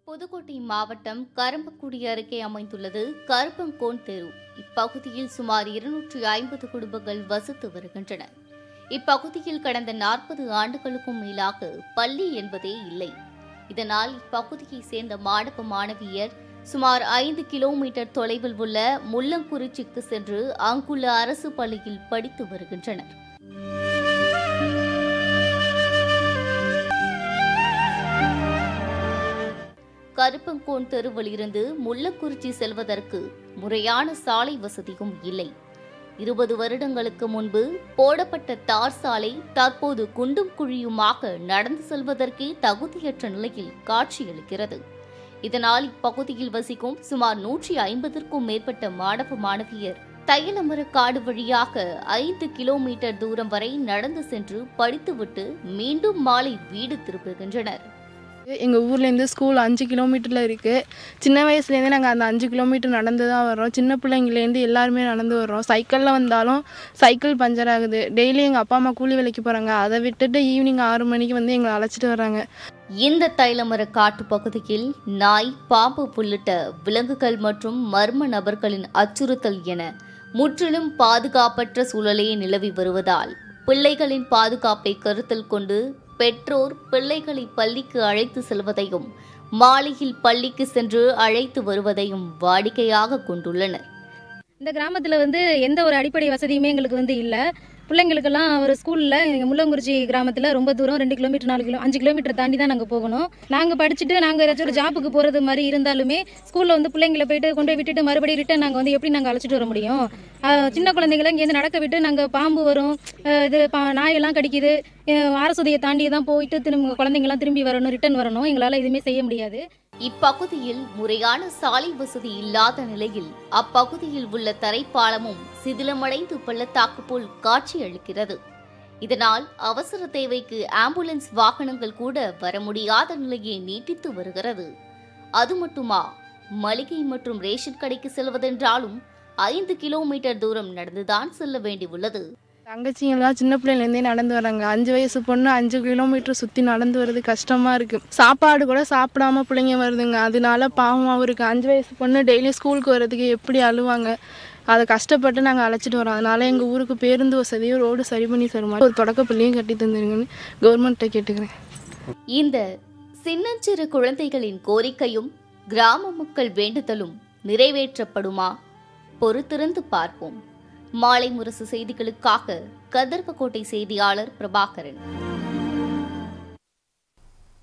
புதுக்கோட்டை மாவட்டம் கரம்பக்குடி அருகே அமைந்துள்ளது கருப்பங்கோன் தெரு இப்பகுதியில் சுமார் இருநூற்றி ஐம்பது குடும்பங்கள் வசித்து வருகின்றன இப்பகுதியில் கடந்த நாற்பது ஆண்டுகளுக்கும் மேலாக பள்ளி என்பதே இல்லை இதனால் இப்பகுதியை சேர்ந்த மாணவ மாணவியர் சுமார் ஐந்து கிலோமீட்டர் தொலைவில் உள்ள முள்ளங்குறிச்சிக்கு சென்று அங்குள்ள அரசு பள்ளியில் படித்து வருகின்றனர் கருப்பங்கோன் தெருவில் இருந்து முள்ளக்குறிச்சி செல்வதற்கு முறையான சாலை வசதியும் இல்லை இருபது வருடங்களுக்கு முன்பு போடப்பட்ட தார் சாலை தற்போது குண்டும் குழியுமாக நடந்து செல்வதற்கே தகுதியற்ற நிலையில் காட்சியளிக்கிறது இதனால் இப்பகுதியில் வசிக்கும் சுமார் நூற்றி ஐம்பதற்கும் மேற்பட்ட மாணவ மாணவியர் தையலமர காடு வழியாக ஐந்து கிலோமீட்டர் தூரம் வரை நடந்து சென்று படித்துவிட்டு மீண்டும் மாலை வீடு திரும்புகின்றனர் எங்கள் ஊர்லேருந்து ஸ்கூல் அஞ்சு கிலோமீட்டரில் இருக்குது சின்ன வயசுலேருந்தே நாங்கள் அந்த அஞ்சு கிலோமீட்டர் நடந்து தான் வர்றோம் சின்ன பிள்ளைங்கலேருந்து எல்லாருமே நடந்து வர்றோம் சைக்கிளில் வந்தாலும் சைக்கிள் பஞ்சர் ஆகுது டெய்லி எங்கள் அப்பா அம்மா கூலி வேலைக்கு போகிறாங்க அதை விட்டுட்டு ஈவினிங் ஆறு மணிக்கு வந்து எங்களை அழைச்சிட்டு வர்றாங்க இந்த தைலமர காட்டு பகுதியில் நாய் பாம்பு உள்ளிட்ட விலங்குகள் மற்றும் மர்ம நபர்களின் அச்சுறுத்தல் என முற்றிலும் பாதுகாப்பற்ற சூழலே நிலவி வருவதால் பிள்ளைகளின் பாதுகாப்பை கருத்தில் கொண்டு பெற்றோர் பிள்ளைகளை பள்ளிக்கு அழைத்து செல்வதையும் மாலையில் பள்ளிக்கு சென்று அழைத்து வருவதையும் வாடிக்கையாக கொண்டுள்ளனர் இந்த கிராமத்தில் வந்து எந்த ஒரு அடிப்படை வசதியுமே எங்களுக்கு வந்து இல்லை பிள்ளைங்களுக்கெல்லாம் ஒரு ஸ்கூலில் எங்கள் முள்ளங்குறிச்சி கிராமத்தில் ரொம்ப தூரம் ரெண்டு கிலோமீட்டர் நாலு கிலோ அஞ்சு கிலோமீட்டர் தாண்டி தான் நாங்கள் போகணும் நாங்கள் படிச்சுட்டு நாங்கள் ஏதாச்சும் ஒரு ஜாப்புக்கு போகிறது மாதிரி இருந்தாலுமே ஸ்கூலில் வந்து பிள்ளைங்களை போயிட்டு கொண்டு போய் விட்டுட்டு மறுபடியும் ரிட்டன் நாங்கள் வந்து எப்படி நாங்கள் அழைச்சிட்டு வர முடியும் ஆஹ் சின்ன குழந்தைங்களை இங்கேருந்து நடக்க விட்டு நாங்கள் பாம்பு வரும் ஆஹ் இது பா நாயெல்லாம் கடிக்குது ஆஹ் அரசுதையை தாண்டி தான் போயிட்டு திரும்ப குழந்தைங்கலாம் திரும்பி வரணும் ரிட்டன் வரணும் எங்களால் எதுவுமே செய்ய முடியாது இப்பகுதியில் முறையான சாலை வசதி இல்லாத நிலையில் அப்பகுதியில் உள்ள தரைப்பாலமும் சிதிலமடைந்து பள்ளத்தாக்கு போல் காட்சியளிக்கிறது இதனால் அவசர தேவைக்கு ஆம்புலன்ஸ் வாகனங்கள் கூட வர முடியாத நிலையை நீட்டித்து வருகிறது அது மட்டுமா மளிகை மற்றும் ரேஷன் கடைக்கு செல்வதென்றாலும் ஐந்து கிலோமீட்டர் தூரம் நடந்துதான் செல்ல வேண்டியுள்ளது தங்கச்சிங்கெல்லாம் சின்ன பிள்ளைங்கலேருந்தே நடந்து வராங்க அஞ்சு வயசு பொண்ணு அஞ்சு கிலோமீட்டர் சுற்றி நடந்து வர்றது கஷ்டமாக இருக்குது சாப்பாடு கூட சாப்பிடாம பிள்ளைங்க வருதுங்க அதனால பாவமாகவும் இருக்குது அஞ்சு வயசு பொண்ணு டெய்லியும் ஸ்கூலுக்கு வர்றதுக்கு எப்படி அழுவாங்க அதை கஷ்டப்பட்டு நாங்கள் அழைச்சிட்டு வரோம் அதனால எங்கள் ஊருக்கு பேருந்து வசதியும் ரோடு சரி பண்ணி தருமா ஒரு தொடக்க பள்ளியும் கட்டி தந்துருங்கன்னு கவர்மெண்ட்டை கேட்டுக்கிறேன் இந்த சின்னஞ்சிறு குழந்தைகளின் கோரிக்கையும் கிராம மக்கள் வேண்டுதலும் நிறைவேற்றப்படுமா பொறுத்திருந்து பார்ப்போம் மாலை முரசு செய்திகளுக்காக கதர்பக்கோட்டை செய்தியாளர் பிரபாகரன்